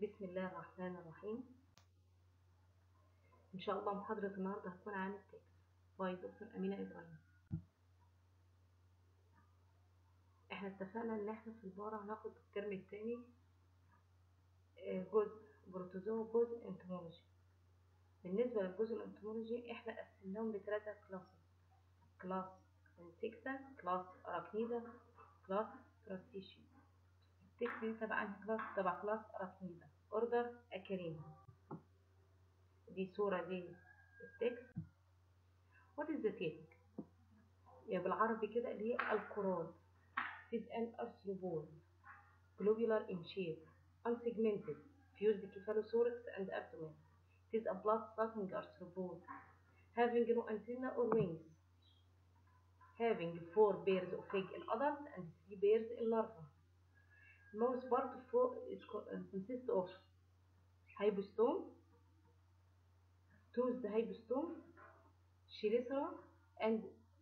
بسم الله الرحمن الرحيم إن شاء الله محاضرة النهاردة هتكون عن التكست باي دكتور أمينة إبراهيم احنا اتفقنا ان احنا في البارة هناخد الترم التاني آه، جزء بروتوزوا وجزء انتمولوجي بالنسبة للجزء الانتمولوجي احنا قسمناهم لثلاثة كلاسز كلاس انسكتا كلاس اراكنيدا كلاس تراستيشي التكست دي تبع انهي كلاس تبع كلاس اراكنيدا اوردر اكريم دي صورة دي التكست what is the text يعني بالعربي كده اللي هي الكرات is an arthropod globular in shape unsegmented fused cephalothorax and abdomen it is a blood-sucking arthropod having no antenna or wings having four pairs of legs in adult and three pairs in larva most part of it consists of hybostome toothed hybostome chelicera and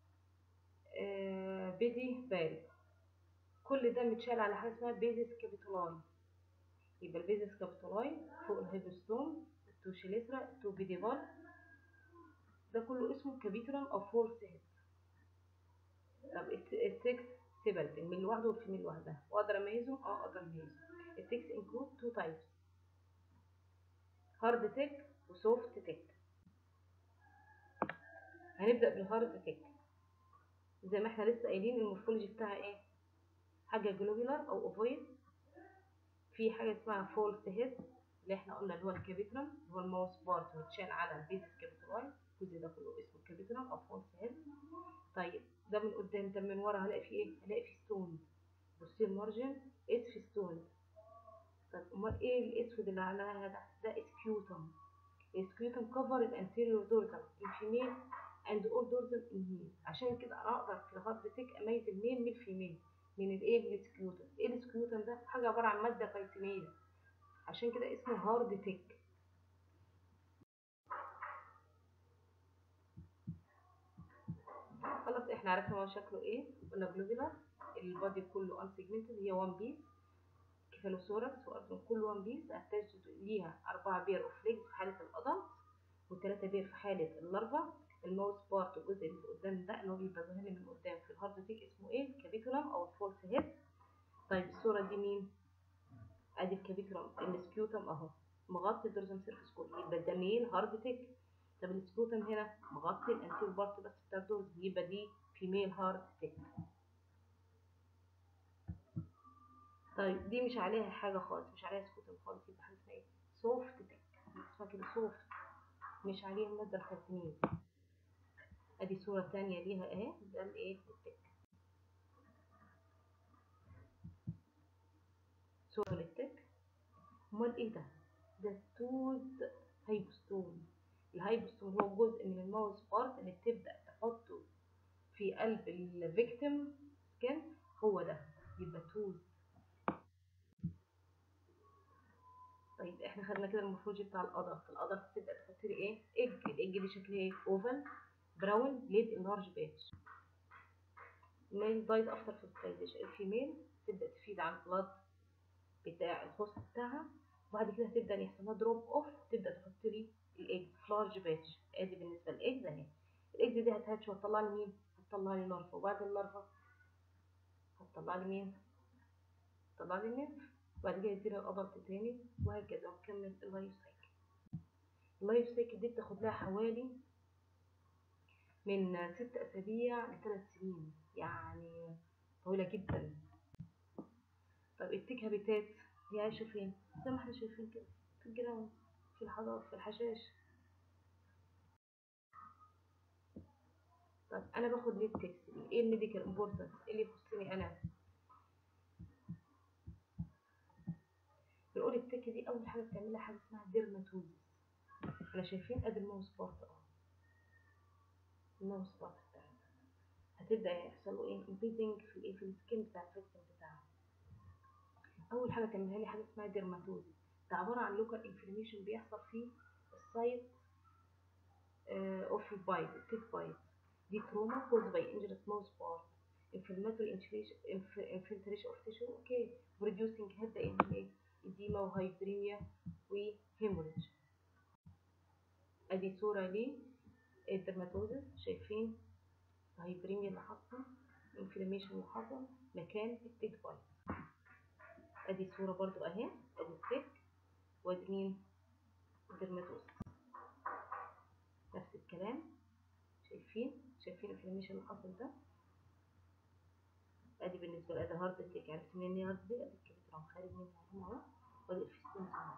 uh, pedipalp كل ده متشال على حاجه اسمها بيزيس كابيتولاي يبقى البيزيس كابيتولاي فوق الهيبستوم التوشيليترا التوبيديفال ده كله اسمه كابيتولم او فورس هيد طب التكس سيبرت الميل لوحده والفيميل لوحدها واقدر اميزهم اه اقدر اميزهم التكس انكلود تو تايبس هارد تك وسوفت تك هنبدا بالهارد تك زي ما احنا لسه قايلين المورفولوجي بتاعها ايه حاجة جلوبيلار أو أوفويد في حاجة اسمها فولس هيد اللي احنا قلنا اللي هو الكابيترم اللي هو الماوس بارت متشال على البيزس كابيتولاي الجزء ده كله اسمه كابيترم أو فولس هيد طيب ده من قدام ده من ورا هلاقي فيه ايه؟ هلاقي فيه ستون بصي المارجن اس في ستون طب امال ايه الاسود اللي على هذا ده اسكيوتم الاسكيوتم كفر الانتيريور دورزم الفيميل اند اول دورزم ان هيل عشان كده انا اقدر في الهارد تيك اميز الميل من الفيميل من الايه السكيوتم ايه السكيوتم ده حاجه عباره عن ماده كيتينيه عشان كده اسمه هارد تيك خلاص احنا عرفنا هو شكله ايه قلنا جلوبيلار البادي كله ان سيجمنتد هي وان بيس كيفالوثوركس وارجل كله وان بيس اتاج ليها أربعة بير اوف ليجز في حاله الادلت وثلاثة بير في حاله اللارفا الماوس بارت الجزء اللي قدام ده اللي هو بيبقى ظاهر لي من قدام في الهارد تيك اسمه ايه الكابيتولم او الفولس هيد طيب الصوره دي مين ادي الكابيتولم السكيوتم اهو مغطي الدورزم سيرفيس كله يبقى ده ميل هارد تيك طب السكيوتم هنا مغطي الانتير بارت بس بتاع الدورز يبقى دي فيميل هارد تيك طيب دي مش عليها حاجه خالص مش عليها سكيوتم خالص يبقى حاجه اسمها ايه سوفت تيك اسمها كده سوفت مش عليها الماده الكرتينيه ادي صورة تانية ليها اهي ده الايه التك صورة للتك امال ايه ده ده توز هايبوستوم الهايبوستوم هو جزء من الماوس بارت اللي بتبدأ تحطه في قلب الفيكتيم سكن هو ده يبقى توز طيب احنا خدنا كده المورفولوجي بتاع القدر في القدر تبدأ تحط لي ايه ايج الايج دي شكلها ايه اوفل براون ليد انلارج باتش الميل دايز افتر فيرتيلايزيشن الفيميل تبدا تفيد على البلاد بتاع الخص بتاعها وبعد كده هتبدا يحصل لها دروب اوف تبدا تحط لي الايج في لارج باتش ادي بالنسبه للايجز اهي الايجز دي هتهاتش وهتطلع لي مين هتطلع لي لارفا وبعد اللارفا هتطلع لي مين هتطلع لي نيرف وبعد كده يديلها الادلت تاني وهكذا ونكمل اللايف سايكل اللايف سايكل دي بتاخد لها حوالي من ست أسابيع لثلاث سنين يعني طويلة جدا طب التيك هابيتات هي عايشة فين؟ زي ما احنا شايفين كده في الجراوند في الحضار في الحشاش طب أنا باخد ليه التكس ايه الميديكال امبورتنس ايه اللي يخصني أنا؟ بنقول التك دي أول حاجة بتعملها حاجة اسمها ديرماتوزيس احنا شايفين ادي الماوس بارت اهو الماوس بارت بتاعنا هتبدا يحصل له ايه امبيدنج في الايه في السكين بتاع الفيكتيم بتاعها اول حاجه تعملها لي حاجه اسمها ديرماتوزيس ده عباره عن لوكال انفلاميشن بيحصل في السايت اوف البايت التيك بايت دي تروما كوز باي انجرس ماوس بارت inflammatory infiltration of tissue okay reducing هبدا يعمل ايه edema اريثيما وهايبريميا وهيموريدج ادي صورة للدرماتوزس شايفين الهايبريميا اللي حاصلة الانفلاميشن اللي حصل مكان التيك بايت ادي صورة برضو اهي ادي التيك وادي مين الدرماتوزس نفس الكلام شايفين شايفين الانفلاميشن اللي حصل ده ادي بالنسبه لادي هارد اتاك عرفت منين هي هارد اتاك ادي الكبد راح خارج منها اهو اهو وادي الفيستون اهو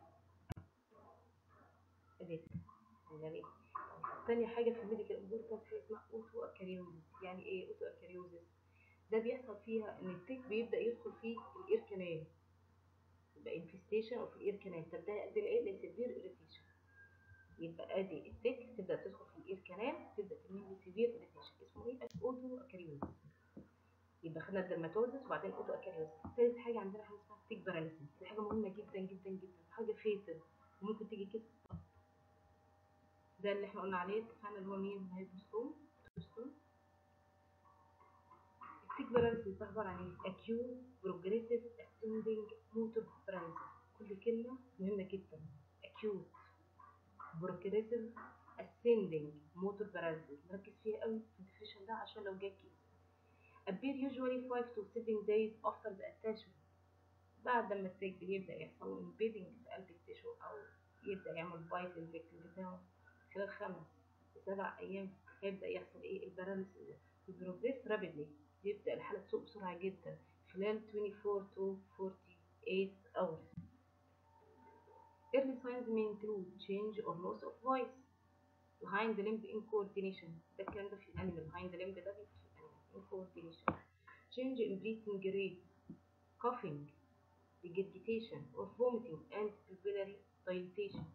ادي جميل تاني حاجه في الميديكال امبورتنس حاجه اسمها اوتو اكاريوزيس يعني ايه اوتو اكاريوزيس ده بيحصل فيها ان التيك بيبدا يدخل في الاير كانال يبقى انفستيشن او في الاير كانال تبدا يؤدي لايه لسيفير اريتيشن يبقى ادي التيك تبدا تدخل في الاير كانال تبدا تعمل لي سيفير اريتيشن اسمه ايه اوتو اكاريوزيس يبقى خدنا الدرماتوزس وبعدين اوتو اكاريوزيس ثالث حاجه عندنا حاجه اسمها تيك باراليسيس دي حاجه مهمه جدا جدا جدا حاجه فيتل وممكن تيجي كده ده اللي احنا قلنا عليه اتفقنا اللي هو مين الهايبوستوم التيك باراليسيس ده عباره عن ايه acute progressive ascending motor paralysis كل كلمه مهمه جدا acute progressive ascending motor paralysis نركز فيها قوي في الديفيشن ده عشان لو جه كيس appear usually 5 to 7 days after the attachment بعد ما التيك بيبدأ يحصل له embedding في قلب التيشو أو يبدأ يعمل بايت للفيكتيم بتاعه خلال خمس لسبع أيام هيبدأ يحصل إيه الباراليسيس ده البروجريس رابيدلي يبدأ الحالة تسوق بسرعة جدا خلال 24 to 48 hours early signs may include change or loss of voice behind the limb incoordination ده الكلام ده في الانيمال behind the limb ده بيبقى في الانيمال incoordination change in breathing rate coughing regurgitation or vomiting and pupillary dilatation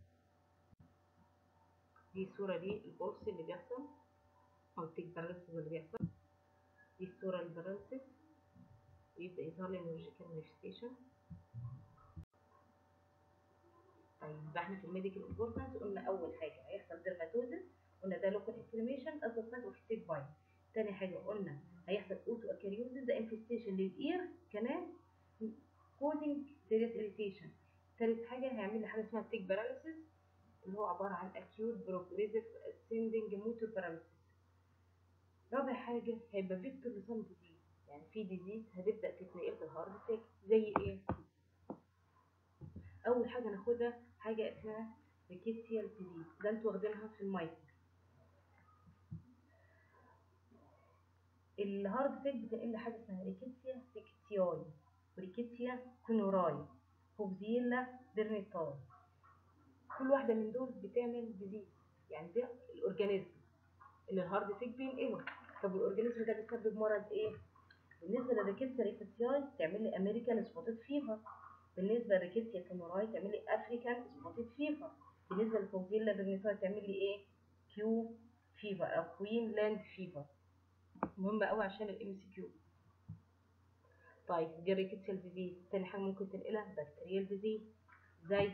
دي الصورة دي البولس اللي بيحصل أو التيك باراليسيس اللي بيحصل دي الصورة الباراليسيس ويبدأ يظهر لي نيورولوجيكال مانيفستيشن طيب يبقى احنا في الميديكال امبورتنس قلنا أول حاجة هيحصل ديرماتوزس قلنا ده لوكال انفلاميشن اسوسيت وفي تيك بايت تاني حاجة قلنا هيحصل اوتو اكاريوزس ده انفستيشن للاير كمان كودنج سيريس اريتيشن تالت حاجة هيعمل لي حاجة اسمها تيك باراليسيس اللي هو عبارة عن acute progressive ascending motor paralysis رابع حاجة هيبقى فيكتور لسام ديزيز يعني في ديزيز هتبدأ تتنقل في الهارد اتاك زي ايه؟ أول حاجة ناخدها حاجة اسمها ريكيتسيال ديزيز ده انتوا واخدينها في المايك الهارد اتاك بتنقل حاجة اسمها ريكيتسيا ريكيتسياي وريكيتسيا كونوراي فوبزيلا ديرنيتاي كل واحدة من دول بتعمل ديزيز يعني ده الأورجانيزم اللي الهارد اتاك بينقله طب الأورجانيزم ده بيسبب مرض إيه؟ بالنسبة للريكيتسيا ريكيتسياي تعمل لي أمريكان سبوتد فيفر بالنسبة للريكيتسيا كونوراي تعمل لي أفريكان سبوتد فيفر بالنسبة للفوبزيلا ديرنيتاي تعمل لي إيه؟ كيو فيفر أو كوين لاند فيفر مهمة أوي عشان الام سي كيو طيب دي الريكيتسيال ديزيز تاني حاجة ممكن تنقلها بكتيريال ديزيز زي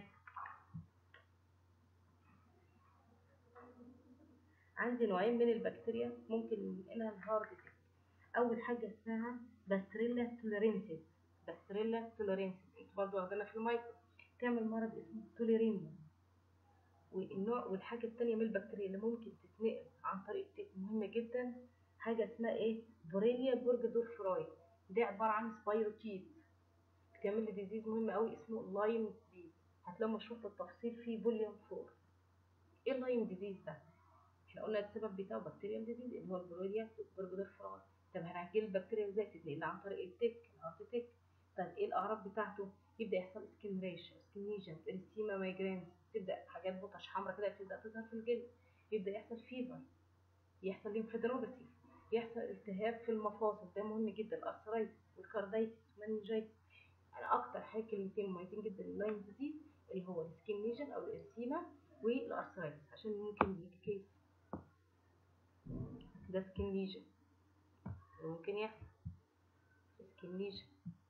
عندي نوعين من البكتيريا ممكن ننقلها الهارد اتاك أول حاجة اسمها باستريلا توليرينسيس باستريلا توليرينسيس انتوا برضه واخدينها في المايكرو تعمل مرض اسمه توليريميا والنوع والحاجة التانية من البكتيريا اللي ممكن تتنقل عن طريق التيك مهمة جدا حاجة اسمها ايه بوريليا بورجدور فراي دي عبارة عن سبايروكيت بتعمل لي ديزيز مهم قوي اسمه لايم ديزيز هتلاقوا مشروح بالتفصيل في فوليوم 4 ايه اللايم ديزيز ده احنا قلنا السبب بتاعه بكتيريال ديزيز اللي هو البوريليا بورجدور فراي طب هنحكي البكتيريا ازاي تتنقل عن طريق التيك الهارت تيك طب ايه الاعراض بتاعته يبدا يحصل سكين ريش سكين ليجن اريثيما مايجرينز تبدا حاجات بطش حمراء كده تبدا تظهر في الجلد يبدا يحصل فيفر يحصل ليمفادينوباثي يحصل التهاب في المفاصل ده مهم جدا الارثرايتس والكاردايتس والمننجايتس يعني اكتر حاجه كلمتين مميزين جدا لللاين ديزيز اللي هو السكين ليجن او الارثيما والارثرايتس عشان ممكن يجي كيس ده سكين ليجن ممكن يحصل سكين ليجن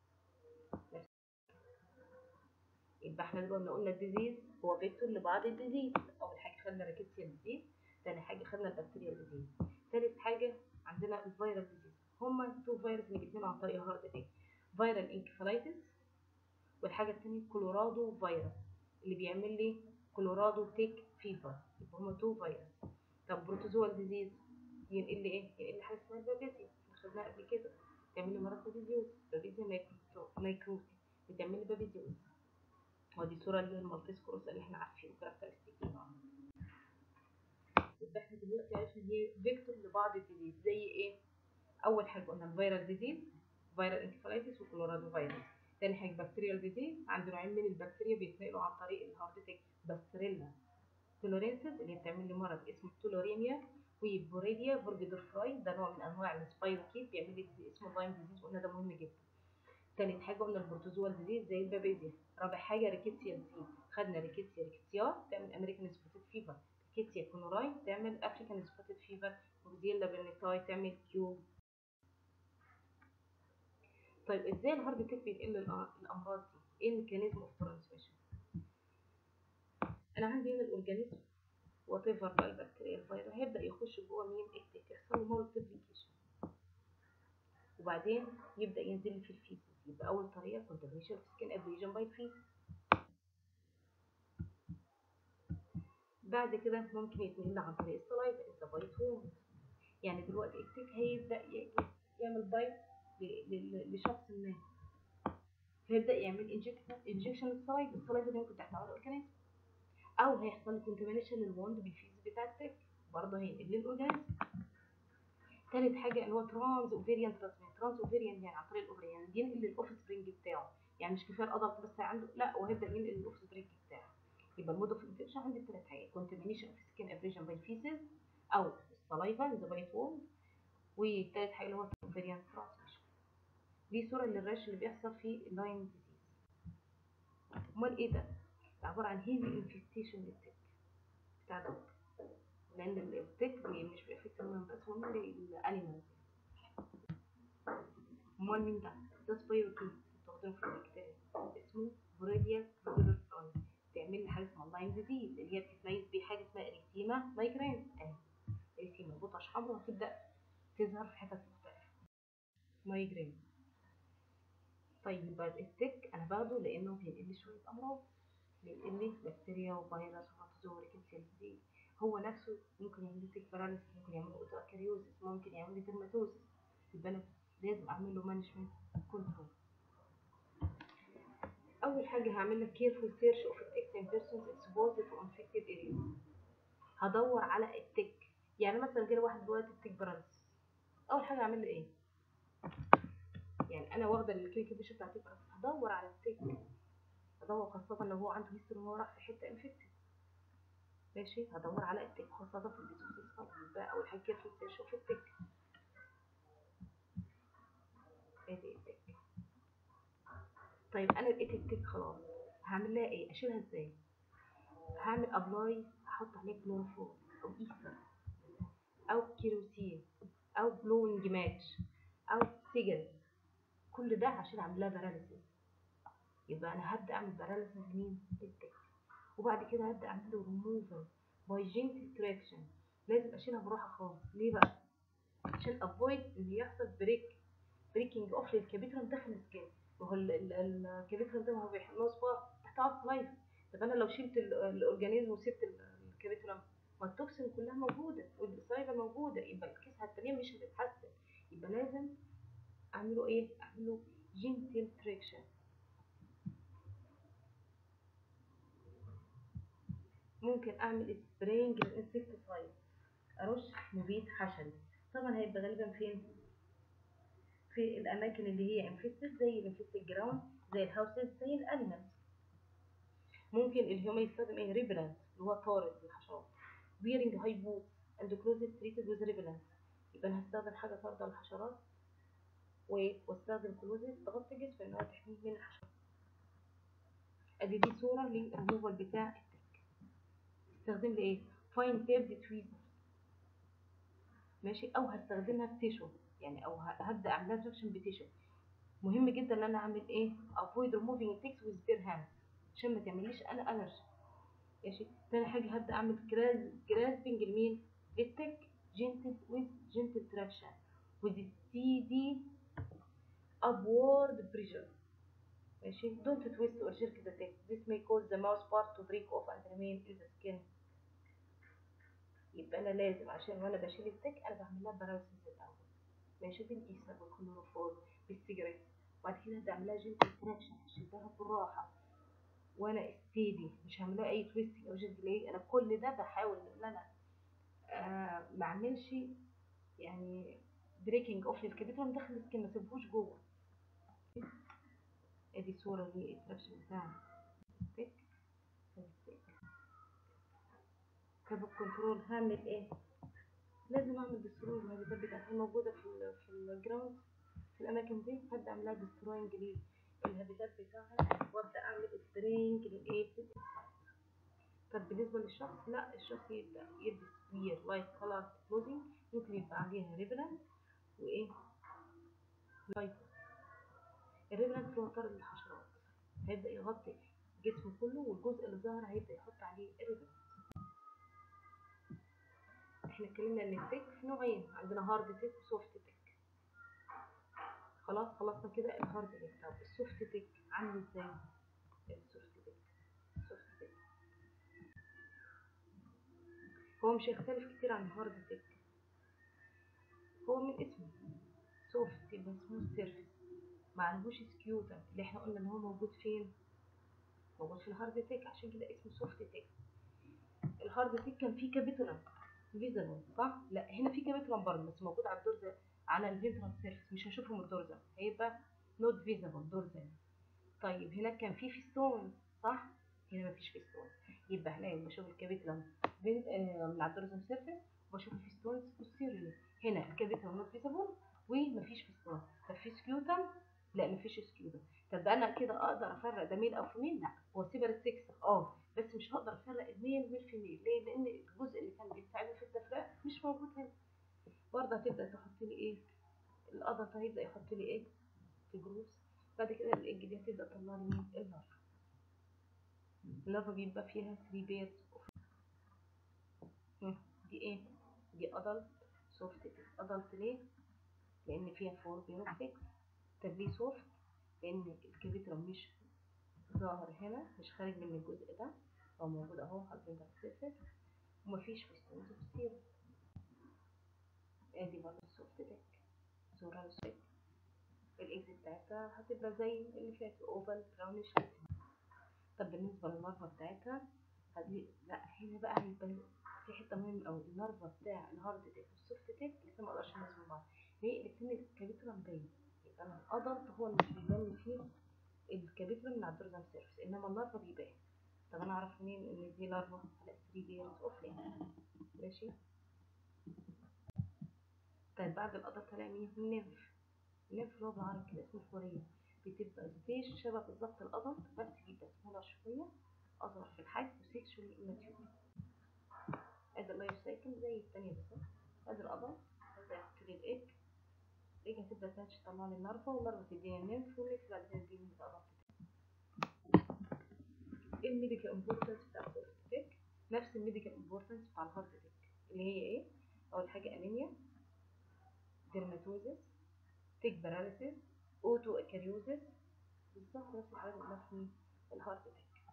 يبقى احنا دلوقتي قلنا الديزيز هو فيكتور لبعض الديزيز اول حاجه خدنا ريكيتسيا ديزيز تاني حاجه خدنا البكتيريا ديزيز تالت حاجه عندنا الفيروس ديزيز هما تو فيروس اللي جبناهم عن طريق الهارت اتاك فيرال انكفالايتس والحاجه التانية كولورادو فيروس اللي بيعمل لي كولورادو تيك فيفر يبقى هما تو فيروس طب بروتوزوال ديزيز ينقل لي ايه ينقل لي حاجه اسمها البابيزيا خدناها قبل كده بتعمل لي مرض بابيزيوس بابيزيا مايكروتي بتعمل لي بابيزيوس ودي صوره للمالتيسكوروس اللي احنا عارفينه كاركترستيك يبقى احنا دلوقتي عرفنا هي فيكتور لبعض الديزيز زي ايه اول حاجه قلنا الفيرال ديزيز فيرال انكفالايتس وكولورادو فيروس تاني حاجه بكتيريال ديزيز عند نوعين من البكتيريا بيتنقلوا عن طريق الهاردتك باستريلا تولورينسيس اللي بتعمل لي مرض اسمه تولوريميا وبوريديا فورجدورفراي ده نوع من انواع السبايروكيت بيعمل لي اسمه لايم ديزيز قلنا ده مهم جدا تالت حاجه قلنا البروتوزوال ديزيز زي البابيزيا رابع حاجه ريكيتسيا ديزيز خدنا ريكيتسيا ريكيتسيا تعمل امريكان سبوتيد فيفر ريكيتسيا كونوراي تعمل افريكان سبوتيد فيفر وزيلا بيرنيتاي تعمل كيو طيب ازاي الهارد تيك بينقل الامراض دي ايه الميكانيزم اوف ترانسميشن انا عندي هنا الاورجانيزم وات ايفر بقى البكتيريا الفيروس هيبدا يخش جوه مين التيك يحصل له مالتيبليكيشن وبعدين يبدا ينزل في الفيسز يبقى اول طريقه كونتامينيشن اوف سكين ابريجن باي الفيسز بعد كده ممكن يتنقل عن طريق السلايفا اذا بايت ووند يعني دلوقتي التيك هيبدا يعمل بايت لشخص ما فيبدا يعمل انجكشن للسلايفا السلايفا دي ممكن تحتوي على الاورجانيزم او هيحصل كونتامينيشن للوند بالفيز بتاع التك برضه هينقل للاورجانيزم تالت حاجه اللي هو ترانز اوفيريان ترانسميت ترانز اوفيريان يعني عن طريق الاوفريان ينقل للاوف سبرينج بتاعه يعني مش كفايه الادلت بس عنده لا وهيبدا ينقل للاوف سبرينج بتاعه يبقى المود اوف انفكشن عندي ثلاث حاجات كونتامينيشن اوف سكين ابريشن باي فيسز او السلايفا ذا بايت ووند وتالت حاجه اللي هو اوفيريان ترانسميشن دي صوره للرش اللي بيحصل في اللاين ديزيز امال ايه ده عبارة عن هيفي انفستيشن للتك بتاع دوت لأن التك مش بيأفكت المهم بس هو الأنيمالز أمال مين ده؟ ده سبايروكين بستخدمه في البكتيريا اسمه بوريديا فلويدر فلاي بتعمل لي حاجة اسمها اللاين ديزيز اللي هي بتتميز بحاجة اسمها اريثيما مايجرين أهي اريثيما بطش حمراء هتبدأ تظهر في حتت مختلفة مايجرين طيب يبقى التك أنا باخده لأنه بينقل لي شوية أمراض بينقل لي بكتيريا وفيروس وبروتوزوا وريكنسيال ديزيز هو نفسه ممكن يعمل لي تيك باراليسيس ممكن يعمل له اوتوكاريوزيس ممكن يعمل لي ديرماتوزيس يبقى انا لازم اعمل له مانجمنت كنترول اول حاجه هعمل لك كيرفول سيرش اوف التكس ان بيرسونز اكسبوزد تو انفكتد ارياز هدور على التك يعني مثلا جه واحد دلوقتي التك باراليسيس اول حاجه اعمل له ايه يعني انا واخده الكلينيكال بيشن بتاع التك هدور على التك هدور خاصة لو هو عنده هيستوري ان هو راح في حتة انفكتد ماشي هدور على التك خاصة في الديزوزيز طبعا يبقى أول حاجة كيف سيرش في التك ادي التك طيب أنا لقيت التك خلاص هعمل لها ايه؟ أشيلها ازاي؟ هعمل أبلاي أحط عليه كلوروفورم أو إيثر أو كيروسين أو بلوينج ماتش أو سيجرت كل ده عشان أعمل لها باراليسيس يبقى انا هبدا اعمل باراليسيس مين للتك وبعد كده هبدا اعمل له ريموفال باي جينت تراكشن لازم اشيلها براحه خالص ليه بقى عشان افويد ان يحصل بريك بريكنج اوف للكابيترال داخل السكين وهو الكابيترال ده ما هو بيحمل تحت عض لايف طب انا لو شلت الاورجانيزم وسبت الكابيترال ما التوكسين كلها موجوده والسلايفا موجوده يبقى الكيس هتلاقيه مش هتتحسن يبقى لازم اعمله ايه اعمله جينتل تراكشن ممكن اعمل سبرينج للانسكتيسايد ارش مبيد حشري طبعا هيبقى غالبا فين في الاماكن اللي هي انفستد زي الانفستد جراوند زي الهاوسز زي الانيمالز ممكن الهيومن يستخدم ايه ريبلانت اللي هو طارد للحشرات wearing high boots and clothes treated with repellent يبقى انا هستخدم حاجه طارده للحشرات واستخدم كلوزز تغطي جسمي ان هو تحميه من الحشرات ادي دي صوره للريموفال بتاع التك استخدم لي ايه فاين تيرد تويزر ماشي او هستخدمها في تيشو يعني او هبدا اعملها تراكشن بتيشو مهم جدا ان انا اعمل ايه افويد ريموفينج التكس ويز بير هاند عشان ما تعمليش انا الرجي ماشي تاني حاجه هبدا اعمل جراز جراسبنج لمين للتك جنتل ويز جنتل تراكشن with steady upward pressure ماشي don't twist or jerk the tip this may cause the mouse part to break off and remain in the skin يبقى انا لازم عشان وانا بشيل التك انا بعمل لها باراليسيس الاول ماشي بالإيسا بالكلوروفورم بالسيجاريت وبعد كده بعملها جنتل تراكشن هشدها بالراحه وانا ستيدي مش هعملها اي تويستنج او جنتل ايه انا كل ده بحاول ان انا آه ما اعملش يعني بريكنج اوف للكابيتال داخل السكين ما اسيبهوش جوه ادي صوره للتراكشن بتاع التك طب الكنترول هعمل ايه لازم اعمل دستروي الهابيتات بتاعتها موجوده في ال في الجراوند في الاماكن دي هبدا اعملها دستروينج للهابيتات بتاعها وابدا اعمل سبرينج للايه طب بالنسبه للشخص لا الشخص يبدا يلبس وير لايت كولر كلوزنج ممكن يبقى عليها ريبلنت وايه لايت الريبلنت هو طرد الحشرات هيبدا يغطي جسمه كله والجزء اللي ظهر هيبدا يحط عليه الريبلنت احنا اتكلمنا ان التك نوعين عندنا هارد تك وسوفت تك خلاص خلصنا كده الهارد تك طب السوفت تك عامل ازاي السوفت تك السوفت تك هو مش هيختلف كتير عن الهارد تك هو من اسمه سوفت يبقى اسمه سيرفيس ما عندهوش سكيوتم اللي احنا قلنا ان هو موجود فين موجود في الهارد تك عشان كده اسمه سوفت تك الهارد تك كان فيه كابيتولم فيزيبل صح؟ لا هنا في كابيتولم برضه بس موجود على الدورزة على الفينترال سيرفيس مش هشوفهم الدورزة هيبقى نوت فيزيبل دورزة طيب هنا كان في فيستون صح؟ هنا مفيش فيستون يبقى هنا بشوف الكابيتولم من على الدورزة سيرفيس وبشوف الفيستونز بوستيريوري هنا الكابيتولم نوت فيزيبل ومفيش فيستون طب في سكيوتم؟ لا مفيش سكيوتم طب انا كده اقدر افرق ده ميل او فيميل؟ لا هو سيبر سكس اه بس مش هقدر افرق الميل من الفيميل ليه لان الجزء اللي كان بيساعدني في التفريق مش موجود هنا برضه هتبدا تحط لي ايه القضط هيبدا يحط لي ايه في جروس بعد كده الايج دي هتبدا تطلع لي مين اللارفا اللارفا بيبقى فيها 3 بيرز دي ايه دي ادلت سوفت ادلت ليه لان فيها 4 بيرو 6 طب ليه سوفت لان الكابيترا مش ظاهر هنا مش خارج من الجزء ده هو موجود اهو على الانترفيس ومفيش فيستونز كتير ادي برضه السوفت تك صورة للشكل الاكزيت بتاعتها هتبقى زي اللي فات اوفال براونيش طب بالنسبة للنرفة بتاعتها هدي لا هنا بقى هيبقى في حتة مهمة أوي النرفة بتاع الهارد تك والسوفت تك لسه مقدرش انزل بعض ليه؟ الاتنين الكابيتولا مبين يبقى انا الادلت هو اللي مش بيبان فيه الكابيتولا من على الدورزال سيرفيس انما النرفة بيبان طب انا اعرف منين ان دي لارفا على 3 بيرز اوف ماشي طيب بعد الادلت هلاقي مين النيرف النيرف اللي هو بالعربي كده اسمه الفوريه بتبقى ستيج شبه بالظبط الادلت بس بيبقى سمولر شويه اصغر في الحجم وسيكشولي اماتيور ادي اللايف سايكل زي الثانيه بالظبط ادي الادلت هبدا احط لي الايج الايج هتبدا تاتش تطلع لي النرفه والنرفه تديني النيرف والنيرف بعد كده تديني الادلت ايه الميديكال امبورتنس بتاع السوفت تك نفس الميديكال امبورتنس بتاع الهارد تك اللي هي ايه اول حاجه انيميا ديرماتوزس تيك باراليسيس اوتو اكاريوزس بالظبط نفس الحاجات اللي في الهارد تك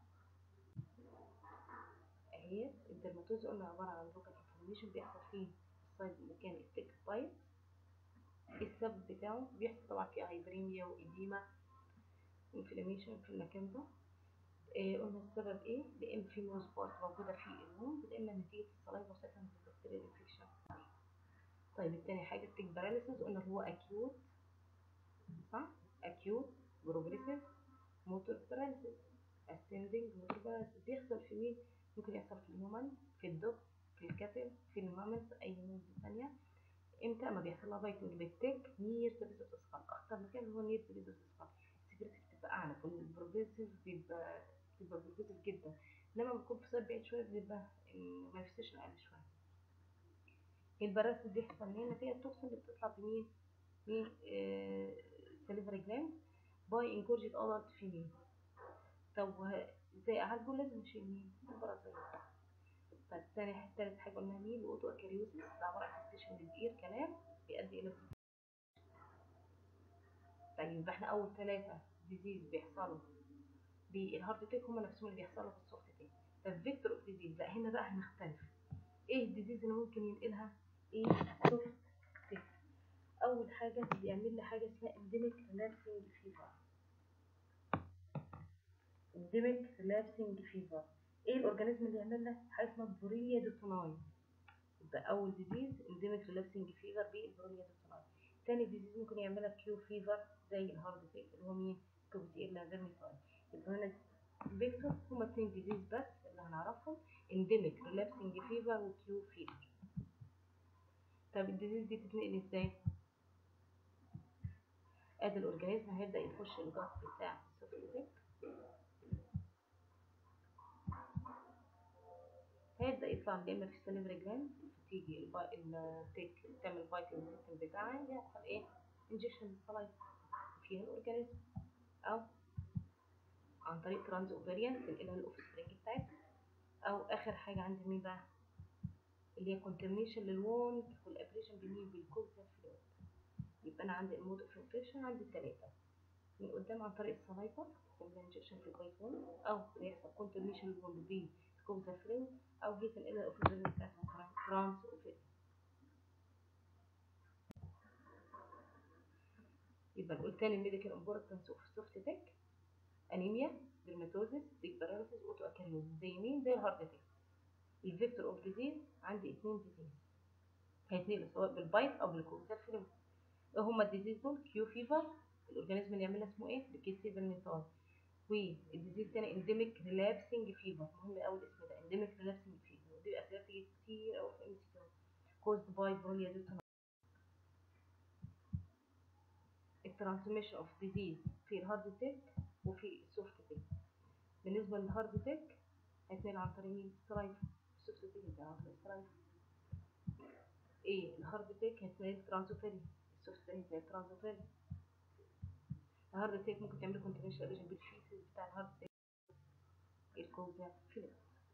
اهي الديرماتوز قلنا عباره عن لوكال انفلاميشن بيحصل فيه السايد مكان التك بايت السبب بتاعه بيحصل طبعا فيه هايبريميا وإديمة انفلاميشن في المكان ده إيه قلنا السبب ايه لان في نوز بارت موجوده في الوند لان نتيجه الصلايفا وسكن البكتيريا انفكشن طيب التاني حاجه التيك باراليسيس قلنا اللي هو اكيوت صح اكيوت بروجريسيف موتور باراليسيس اسندنج موتور باراليسيس بيحصل في مين ممكن يحصل في الهيومن في الدوب في الكاتل في المامز اي نوز ثانيه امتى اما بيحصل لها بايتنج بالتك نير سيرفيس اوف سكال اكتر مكان هو نير سيرفيس اوف سكال السكريتي بتبقى اعلى كل البروجريسيف بيبقى بيبقى بروجريسيف جدا لما بيكون في سايد بعيد شويه بيبقى المانيفستيشن اقل شويه البراسيس دي يحصل منين نتيجه التوكسين اللي بتطلع بمين مين آه سليفري جلاند باي انكورجد ادلت فيميل طب ازاي اعالجه لازم اشيل مين البرازيل طيب تاني تالت حاجه قلنا مين الاوتو اكاريوسيس ده عباره عن انفكشن للاير كلام بيؤدي الى طيب يبقى احنا اول ثلاثه ديزيز بيحصلوا بالهارد تيك هم نفسهم اللي بيحصلوا في السوفت تيك طب فيكتور اوف ديزيز لا هنا بقى هنختلف ايه الديزيز اللي ممكن ينقلها ايه سوفت تيك اول حاجه بيعمل لي حاجه اسمها انديميك ريلابسنج فيفر انديميك ريلابسنج فيفر ايه الاورجانيزم اللي يعمل لها حاجه اسمها بوريليا دوتوناي يبقى اول ديزيز انديميك ريلابسنج فيفر بالبوريليا دوتوناي تاني ديزيز ممكن يعملها كيو فيفر زي الهارد تيك اللي هو مين كوبيتيلا فيرميتاي يبقى هنا فيكتور هما اتنين ديزيز بس اللي هنعرفهم انديميك ريلابسنج فيفر وكيو فيفر طب الديزيز دي تتنقل ازاي ادي الاورجانيزم هيبدا يخش الضغط بتاع السوفت تيك هيبدا يطلع يا اما في السليفري جلاند تيجي التيك تعمل بايتنج سيستم بتاعها يحصل ايه انجكشن للصلايف فيها الاورجانيزم او عن طريق ترانز اوفيريان تنقلها الاوف سبرينج بتاعتها او اخر حاجه عندي مين بقى اللي هي كونتامينيشن للوند والابريشن بمين بالكوزا فلويد يبقى انا عندي المود اوف انفكشن عندي الثلاثه من قدام عن طريق السلايفا تعمل انجكشن في البايت وند او بيحصل كونتامينيشن للوند بالكوزا فلويد او هي تنقلها الاوف سبرينج بتاعتها ترانز اوفيريان يبقى نقول تاني الميديكال امبورتنس اوف سوفت تيك انيميا ديرماتوزيس ديك باراليسيس اوتو اكاريوزيس زي مين زي الهارت اتاك الفيكتور اوف ديزيز عندي اتنين ديزيز هيتنقلوا سواء بالبايت او بالكوكسال فلويد ايه هما الديزيز دول كيو فيفر الاورجانيزم اللي يعملها اسمه ايه بكيسي فيرميتاي والديزيز التاني انديميك ريلابسنج فيفر مهم قوي الاسم ده انديميك ريلابسنج فيفر ودي اسئله بتيجي كتير قوي في ام سي كيو كوزد باي بوليا دوتوناي الترانسميشن اوف ديزيز في الهارد تيك وفي السوفت تيك بالنسبه للهارد تيك هيتنقل عن طريق مين السلايف السوفت تيك هيتنقل عن طريق السلايف ايه الهارد تيك هيتنقل ترانسوفيري السوفت تيك هيتنقل ترانسوفيري الهارد تيك ممكن تعمل كونتينيوشن ريجن بالفيسز بتاع الهارد تيك الكوزا فيلم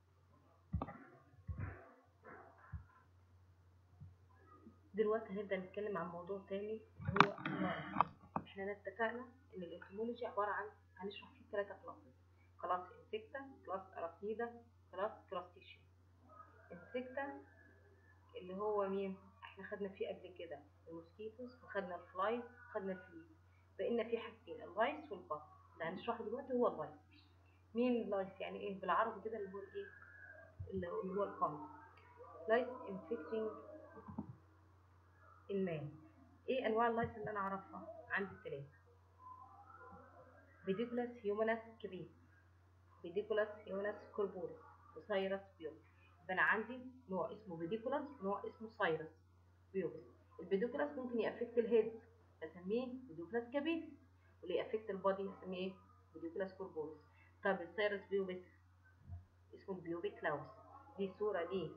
دلوقتي هنبدأ نتكلم عن موضوع تاني هو اللايف احنا اتفقنا ان الانتمولوجي عبارة عن هنشرح فيه ثلاثة كلاسز كلاس انسكتا كلاس ارافنيدا كلاس كراستيشيا انسكتا اللي هو مين احنا خدنا فيه قبل كده الموسكيتوس وخدنا الفلايز وخدنا الفليز بقينا في حاجتين اللايس والبط اللي هنشرحه دلوقتي هو اللايس مين اللايس يعني ايه بالعربي كده اللي هو الايه اللي هو القمح لايس انفكتنج المان ايه انواع اللايس اللي انا اعرفها عندي ثلاثه بيديكولاس هيومانس كبير بيديكولاس هيومانس كوربورس وسايرس بيوبس يبقى انا عندي نوع اسمه بيديكولاس ونوع اسمه سايرس بيوبس البيديكولاس ممكن يأفكت الهيد بسميه بيديكولاس كبير واللي يأفكت البادي بسميه ايه بيديكولاس كوربورس طب السايرس بيوبس اسمه البيوبيك كلاوس دي صورة ليه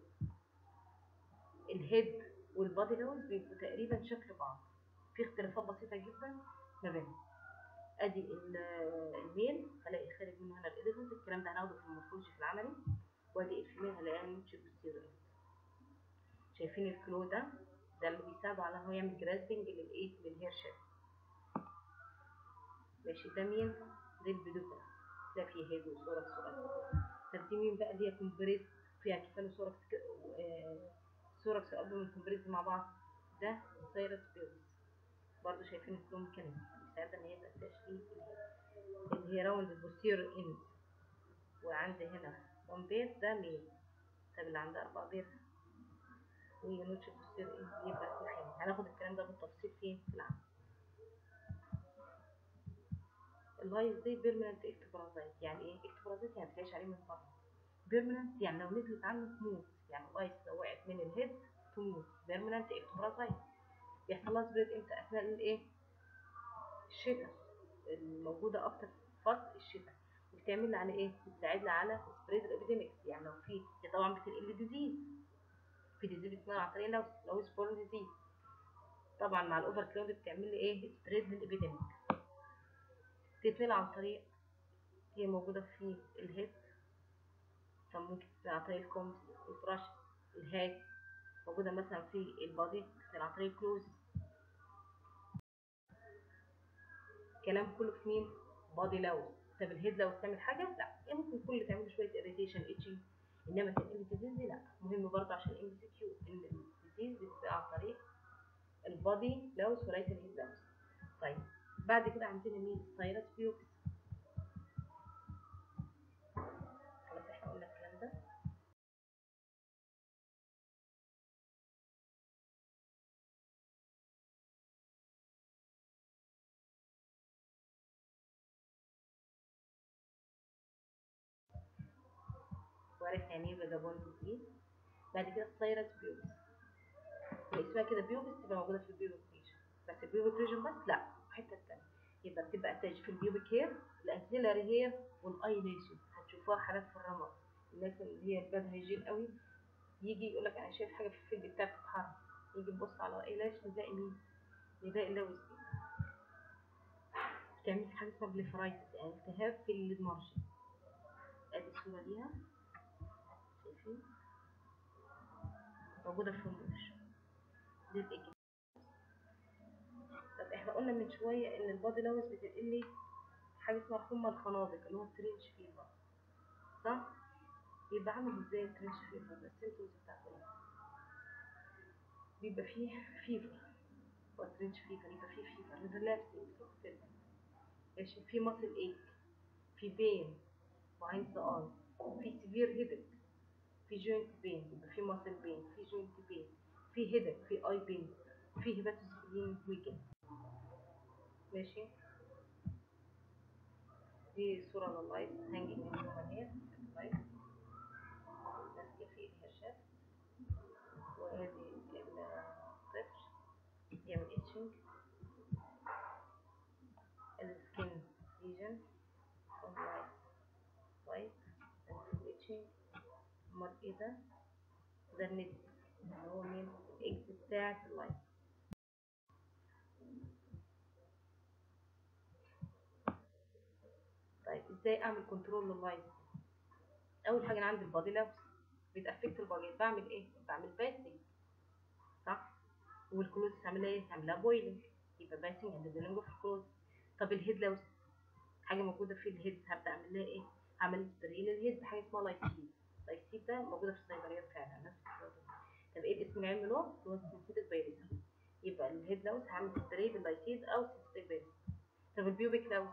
الهيد والبادي دوت بيبقوا تقريبا شكل بعض في اختلافات بسيطة جدا ما بينهم ادي الميل هلاقي خارج منه هنا الاديفنت الكلام ده هناخده في المورفولوجي في العملي وادي الفيميل هلاقيها نوتش بوستيريور شايفين الكلو ده ده اللي بيساعد على ان هو يعمل جراسبنج للايه للهير شيب ماشي ده مين دي البيدوكا ده فيه هيد وصورة صورة طب دي مين بقى اللي هي كومبريس فيها كفاله صورة صورة قبل من كومبريس مع بعض ده سايرس بيوز برضه شايفين الكلو ميكانيزم بيساعد ان هي تبقى تشكيل اللي هي راوند البوستير اند وعندي هنا وان بير ده ميل طب اللي عندها اربع بير ونوتش بوستير اند يبقى كوفين هناخد الكلام ده بالتفصيل فين في العمل اللايز دي بيرمننت اكتوبرازايت يعني ايه اكتوبرازايت يعني بتعيش عليه من بره بيرمننت يعني لو نزلت عنه تموت يعني اللايز لو وقعت من الهيد تموت بيرمننت اكتوبرازايت بيحصل لها سبريد امتى اثناء الايه الشتاء الموجوده اكتر في فصل الشتاء بتعمل لي على ايه بتساعدنا على سبريد الابيديميكس يعني لو في هي طبعا بتنقل ديزيز في ديزيز بتنقل عن طريق لو لو سبورن ديزيز طبعا مع الاوفر كلاود بتعمل لي ايه سبريد للابيديميك تتنقل عن طريق هي موجوده في الهيد فممكن تتنقل عن طريق الكومز البراش الهاج موجوده مثلا في البادي تتنقل عن طريق الكلوز الكلام كله في مين بادي لوز طب الهيد لو تعمل حاجه لا يعني ممكن كل تعمل شويه اريتيشن اتشنج انما تنقل ديزيز دي لا مهم برضه عشان ام سي كيو ان الديزيز بتبقى عن طريق البادي لوز وليس الهيد لوز طيب بعد كده عندنا مين السايرس بيوكس خلاص احنا قلنا الكلام ده وعرفنا يعني ايه فاجابون ديزيز بعد كده السايرس بيوبس هي اسمها كده بيوبس تبقى موجوده في البيوبك ريجن بس البيوبك ريجن بس لا الحته التانية يبقى بتبقى اتاج في البيوبك هير الاكسيلاري هير والاي ليشن هتشوفوها حالات في الرمد الناس اللي هي الباد هيجين قوي يجي يقول لك انا شايف حاجه في الفيلد بتاعك بتتحرك يجي يبص على الاي لاش يلاقي مين يلاقي اللوز دي بتعمل حاجه اسمها بليفرايتس يعني التهاب في المارجن ادي صوره ليها شايفين موجودة في الرموش دي الإجابة طب احنا قلنا من شوية إن البادي لوز بتنقل لي حاجة اسمها حمى الخنادق اللي هو الترينش فيفر صح؟ يبقى عامل ازاي الترينش فيفر ده السيمتومز بتاعته ايه؟ بيبقى فيه فيفر هو الترينش فيفر يبقى فيه فيفر ريلابسنج ماشي في ماسل ايك في بين وعين سقال في سيفير هيدك في جوينت بين يبقى في ماسل بين في جوينت بين في هيدك في اي بين في هيباتوسبلين ويكند ماشي دي صورة لللايت هانجينج من الهومانية اللايت ماسكة في الهشاف وادي الطفل يعمل اتشنج السكين ليجن اللايت لايت اتشنج امال ايه ده ده النت اللي هو مين الاكس بتاعت اللايت طيب ازاي اعمل كنترول لللايت اول حاجه انا عندي البادي لابس بتافكت البادي بعمل ايه بعمل باسنج صح والكلوز هعملها ايه هعملها بويلنج يبقى باسنج اند بويلنج في الكلوز طب الهيد لو حاجه موجوده في الهيد هبدا اعمل لها ايه هعمل سبراي للهيد بحاجه اسمها لايسيد اللايسيد ده موجوده في الصيدليات فعلا نفس الكلوز طب ايه الاسم العلمي له اللي هو سينثيتك بايريزم يبقى الهيد لوز هعمل سبراي باللايسيد او سينثيتك بايريزم طب البيوبيك لوز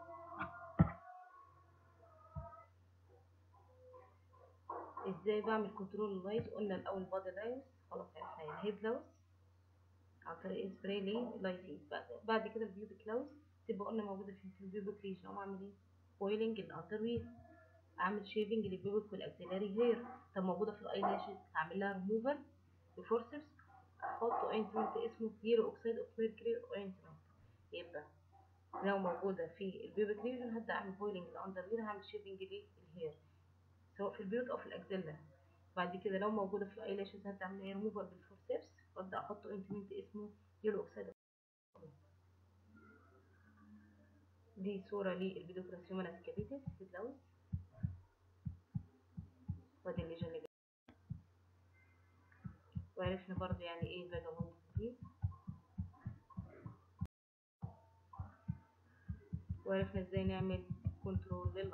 ازاي بعمل كنترول اللايت قلنا الاول بادي لايت خلاص عرفنا الهيد لوز عن طريق سبراي للايسيد بعد كده البيوبيك لوز تبقى قلنا موجوده في البيوبيك ريجن اقوم اعمل ايه بويلنج الاندر وير اعمل شيفنج للبيوبيك والاكسلاري هير طب موجوده في الاي لاشز هعمل لها ريموفر بفورسبس احط اوينتمنت اسمه كلير اوكسيد اوف ميركوري اوينتمنت يبقى لو موجوده في البيوبيك ريجن هبدا اعمل بويلنج الاندر وير هعمل شيفنج للهير سواء في البيوت او في الاكزيلا بعد كده لو موجوده في الاي لاشز هبدا اعمل ايه ريموفر بالفورسبس وابدا احط اوينتمنت اسمه يلو اوكسيد دي صورة للبيدوكراسيومانا سكابيتس في البلاوز وادي الليجن اللي وعرفنا برضو يعني ايه فاجابوند ديزيز وعرفنا ازاي نعمل كنترول لللايت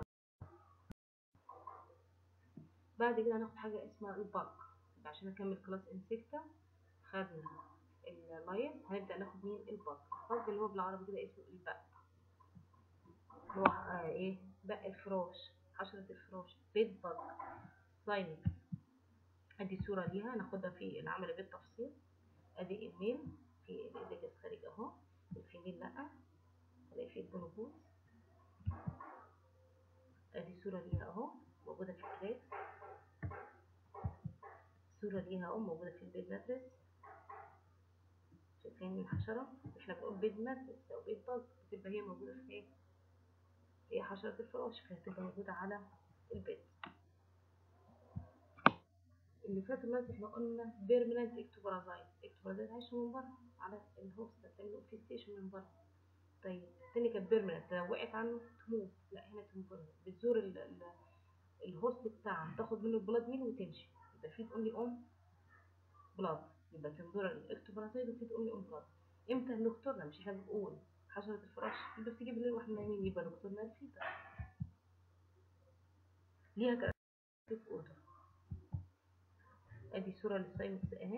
بعد كده هناخد حاجة اسمها الباك عشان اكمل كلاس انسكتا خدنا اللايت هنبدأ ناخد مين الباك الباك اللي هو بالعربي كده اسمه الباك هو آه ايه بق الفراش حشرة الفراش بيت باج ساينكس ادي صورة ليها ناخدها في العمل بالتفصيل ادي الميل في الايدج الخارج اهو الفيميل لا هلاقي فيه البونوبوز ادي صورة ليها اهو موجودة في الكريت صورة ليها اهو موجودة في البيت ماتريس شايفين الحشرة احنا بنقول بيت ماتريس او بيت باج بتبقى هي موجودة في ايه هي حشرة الفراش فهتبقى موجودة على البيت اللي فات الناس احنا قلنا بيرمننت اكتوبرازايت اكتوبرازايت عايشة من بره على الهوست بتعمل انفستيشن من بره طيب التاني كانت بيرمننت لو وقعت عنه تموت لا هنا تنفرد بتزور ال ال الهوست بتاعها تاخد منه البلاد ميل وتمشي يبقى فيد اونلي اون بلاد يبقى تنظر الاكتوبرازايت وفيد اونلي اون بلاد امتى نختارنا مش احنا بنقول حشرة الفراش اللي بتيجي بالليل واحنا نايمين يبقى نكتورنال الفيتا ليها كاركترستيك اوردر ادي صورة للساينس اهي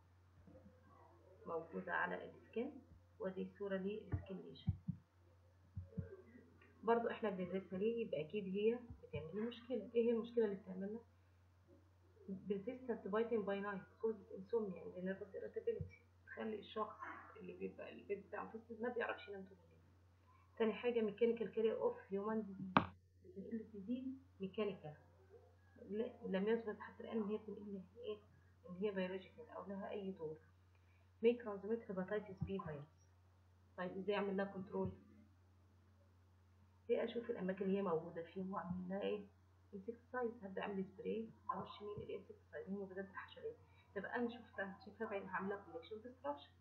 موجودة على السكان ودي صورة للسكين ليشن برضو احنا بندرسها ليه يبقى اكيد هي بتعمل لي مشكلة ايه هي المشكلة اللي بتعملها persistent biting by night causes insomnia and nervous irritability تخلي الشخص اللي بيبقى البيت بتاعه مفسد ما بيعرفش ينام طول الليل تاني حاجة mechanical carrier of human disease بتنقل disease mechanical لم يثبت حتى الآن إن هي بتنقل إيه إن هي بيولوجيكال أو لها أي دور may transmit hepatitis B virus طيب إزاي أعمل لها كنترول؟ هي أشوف الأماكن اللي هي موجودة فيها وأعمل لها إيه انسكتسايد هبدا اعمل سبراي ارش مين الانسكتسايد هي مبيدات الحشرات تبقى انا شفتها شايفها بعين هعملها كولكشن ديستراكشن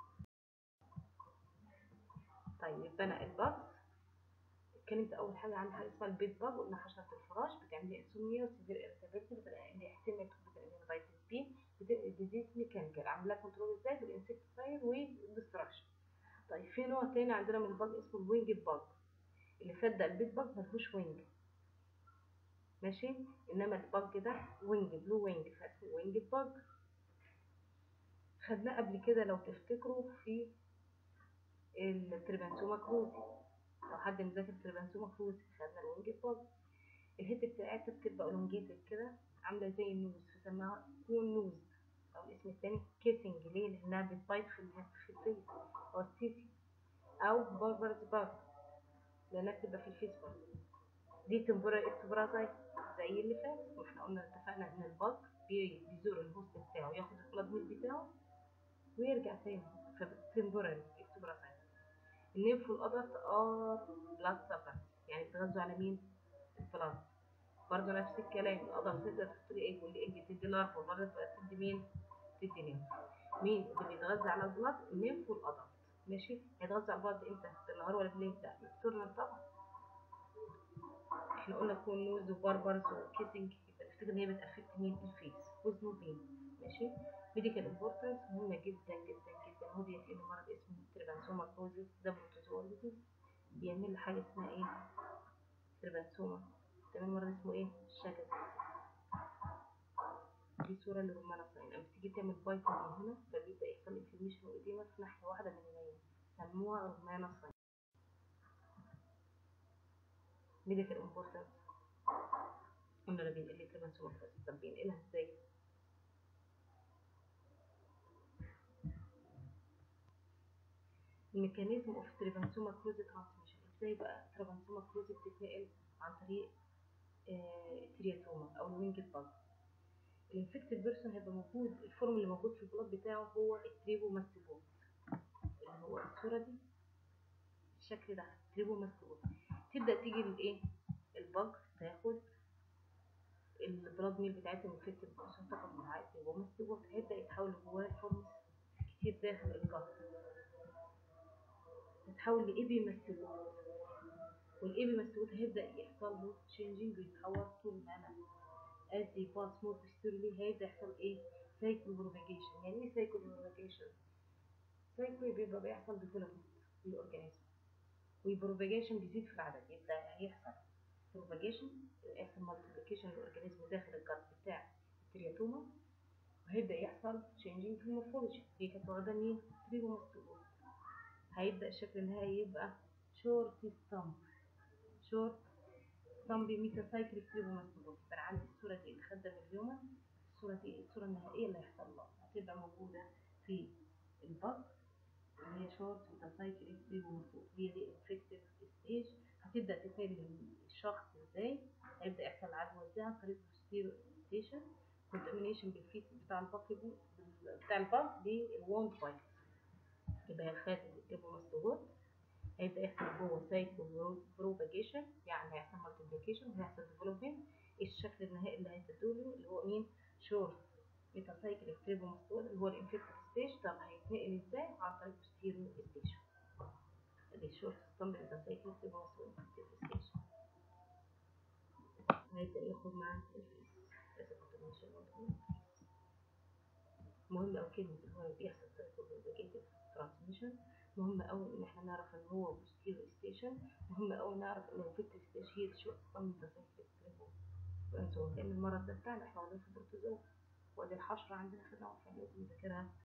طيب يبقى انا الباجز اتكلمت اول حاجه عن حاجه اسمها البيت باج قلنا حشره الفراش بتعمل لي انسومنيا وسيفير ارتابيلتي بتلاقي احتمال بتنقل بي بتنقل ديزيز ميكانيكال عامل لها كنترول ازاي بالانسكتسايد والديستراكشن طيب في نوع تاني عندنا من الباج اسمه الوينج باج اللي فات ده البيت باج ملهوش وينج ماشي انما الباج ده وينج بلو وينج فاسمه وينج باج خدناه قبل كده لو تفتكروا في التربانسوما كروزي لو حد مذاكر التربانسوما كروزي خدنا الوينج باج الهيد بتاعتها بتبقى اولونجيتد كده عامله زي النوز فسماها كون نوز او الاسم التاني كيسنج ليه لانها بتبايت في في الفيس او التيسي او باربرز باج لانها بتبقى في الفيس برضه دي تمبورال اكتوبرازايت زي اللي فات واحنا قلنا اتفقنا ان الباج بيزور الهوست بتاعه ياخد البلاد ميل بتاعه ويرجع تاني فبتمبورال اكتوبرازايت النيمف والادلت ار بلاد سابرز يعني بيتغذوا على مين؟ البلاد برضه نفس الكلام الادلت تقدر تحط لي ايه والايج تدي لارف والبلد تدي مين؟ تدي نيمف مين اللي بيتغذى على البلاد؟ النيمف والادلت ماشي هيتغذى على البلد امتى؟ بالنهار ولا بالليل؟ لا نكتورنال طبعا احنا قلنا كون نوز وباربرز وكيسنج يبقى نفتكر ان هي بتأفكت مين الفيس وزنه بين ماشي ميديكال امبورتنس مهمه جدا جدا جدا هو بينقل مرض اسمه تربانسوما كروزيس ده بروتوزوال ديزيز بيعمل لي حاجه اسمها ايه تربانسوما تمام مرض اسمه ايه الشجر دي صوره للرمانة ساين اما تيجي تعمل بايتنج هنا فبيبدا يحصل انفلاميشن وإديمة في ناحيه واحده من العين سموها رمانة ساين ميديكال امبورتنس قلنا ده بينقل تربانسوما كروزيس طب بينقلها ازاي الميكانيزم اوف تريبانسوما كروزي ترانسميشن ازاي بقى تريبانسوما كروزي بتتنقل عن طريق آه ترياتوما او الوينج باج الانفكتد بيرسون هيبقى موجود الفورم اللي موجود في البلاد بتاعه هو التريبو ماستيبوت اللي هو الصوره دي الشكل ده تريبو ماستيبوت تبدا تيجي الايه الباج تاخد البلاد ميل بتاعتها الانفكتد بيرسون تاخد معاه التريبو ماستيبوت هيبدا يتحول جواه فورمز كتير داخل الجسم تتحول لإيبي مستوت والإيبي مستوت هيبدأ يحصل له changing ويتحول طول ما أنا as they pass more posteriorly هيبدأ يحصل إيه cycle propagation يعني إيه cycle propagation cycle بيبقى بيحصل development للأورجانيزم والبروباجيشن بيزيد في العدد يبدأ هيحصل propagation يحصل multiplication للأورجانيزم داخل الجسم بتاع الترياتوما وهيبدأ يحصل changing في المورفولوجي هي كانت واخدة مين؟ تريبوماستوت هيبدأ الشكل النهائي يبقى شورت ستامب شورت ستامب ميتاسايكل تريبوماستوبوت فأنا عندي الصورة دي اللي خدها من اليوم الصورة دي الصورة النهائية اللي هيحصل لها هتبقى موجودة في البط اللي هي شورت ميتاسايكل تريبوماستوبوت هي دي انفكتيف ستيج هتبدأ تتنقل الشخص ازاي هيبدأ يحصل عدوى ازاي عن طريق بوستيرو ستيشن كونتامينيشن بالفيس بتاع البط بتاع البط بالووند فايروس يبقى هيخاف التريبوماستوبوت هيبدأ يحصل جوه سايكل بروباجيشن يعني هيحصل مالتيبليكيشن وهيحصل ديفلوبمنت الشكل النهائي اللي هيتدوله اللي هو مين شورت ميتاسايكل تريبوماستوبوت اللي هو الانفكتيف ستيج طب هيتنقل ازاي عن طريق بوستيريو ستيشن ادي شورت ستامب ميتاسايكل تريبوماستوبوت ستيج هيبدأ ياخد معاه الفيس مهم أوي كلمة اللي هو بيحصل سايكل بروباجيتيف ترانسميشن مهم قوي ان احنا نعرف ان هو بوستيريو ستيشن مهم قوي نعرف ان الفيكتور ستيج هي شو لان المرض ده بتاعنا احنا واخدين في البروتوزوا وادي الحشرة عندنا في النوع فلازم نذاكرها